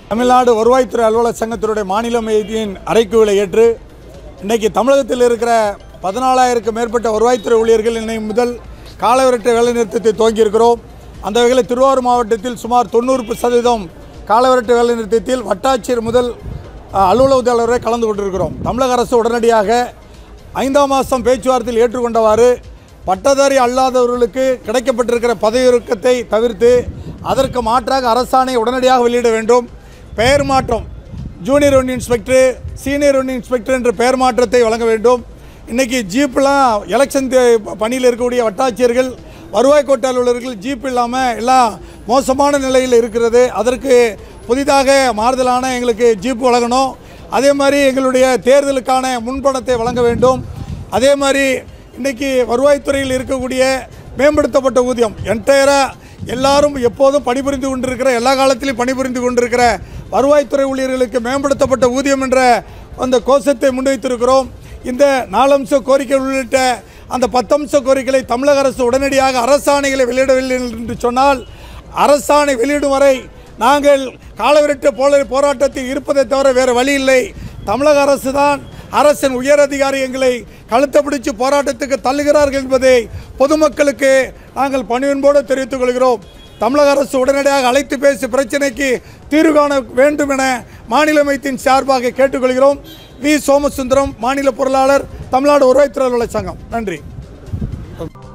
தமிழ்நாடு வருவாய்த்துறை அலுவலர் சங்கத்தினுடைய மாநில மையத்தின் அறைக்கூவலை ஏற்று இன்றைக்கி தமிழகத்தில் இருக்கிற பதினாலாயிரக்கும் மேற்பட்ட வருவாய்த்துறை ஊழியர்கள் இன்னைக்கு முதல் காலவரட்ட வேலைநிறுத்தத்தை துவங்கியிருக்கிறோம் அந்த வகையில் திருவாரூர் மாவட்டத்தில் சுமார் தொண்ணூறு சதவீதம் காலவரட்ட வேலைநிறுத்தத்தில் வட்டாட்சியர் முதல் அஹ், அலுவலக உதவியாளர் வரை கலந்து கொண்டிருக்கிறோம் தமிழக அரசு உடனடியாக ஐந்தாம் மாதம் பேச்சுவார்த்தையில் ஏற்றுக்கொண்டவாறு பட்டதாரி அல்லாதவர்களுக்கு கிடைக்கப்பட்டிருக்கிற பதவியிறக்கத்தை தவிர்த்து அதற்கு மாற்றாக அரசாணை உடனடியாக வெளியிட வேண்டும் பெயர் மாற்றம் junior one inspector senior one inspector என்ற பெயர் மாற்றத்தை வழங்க வேண்டும் இன்றைக்கி ஜீப்லாம் எலெக்ஷன் தே- பணியில் இருக்கக்கூடிய வட்டாட்சியர்கள் வருவாய் கோட்ட அலுவலர்கள் ஜீப் இல்லாமல் எல்லாம் மோசமான நிலையில் இருக்கிறது அதற்கு புதிதாக மாறுதலான எங்களுக்கு ஜீப் வழங்கணும் அதே மாதிரி எங்களுடைய தேர்தலுக்கான முன்பணத்தை வழங்க வேண்டும் அதே மாதிரி இன்றைக்கி வருவாய்த்துறையில் இருக்கக்கூடிய மேம்படுத்தப்பட்ட ஊதியம் என்டையராக எல்லாரும் எப்போதும் பணிபுரிந்து கொண்டிருக்கிற எல்லா காலத்திலும் பணிபுரிந்து கொண்டிருக்கிற வருவாய்த்துறை ஊழியர்களுக்கு மேம்படுத்தப்பட்ட ஊதியம் என்ற அந்த கோஷத்தை முன்வைத்திருக்கிறோம் இந்த நாலம்ச கோரிக்கை உள்ளிட்ட அந்த பத்தம்ச கோரிக்கைகளை தமிழக அரசு உடனடியாக அரசாணைகளை வெளியிடவில்லை என்று சொன்னால் அரசாணை வெளியிடும் வரை நாங்கள் காலவிரட்டு போல போராட்டத்தில் இருப்பதை தவிர வேறு வழி இல்லை தமிழக அரசு தான் அரசின் உயரதிகாரி எங்களை கழுத்தை பிடிச்சு போராட்டத்துக்கு தள்ளுகிறார்கள் என்பதை பொதுமக்களுக்கு நாங்கள் பணிவன்போடு தெரிவித்துக் கொள்கிறோம் தமிழக அரசு உடனடியாக அழைத்து பேசி பிரச்சனைக்கு தீர்வு காண வேண்டும் என மாநில மையத்தின் சார்பாக கேட்டுக்கொள்கிறோம் வி சோமசுந்தரம் மாநில பொருளாளர் தமிழ்நாடு வருவாய்த்துறை அலுவலர் சங்கம் நன்றி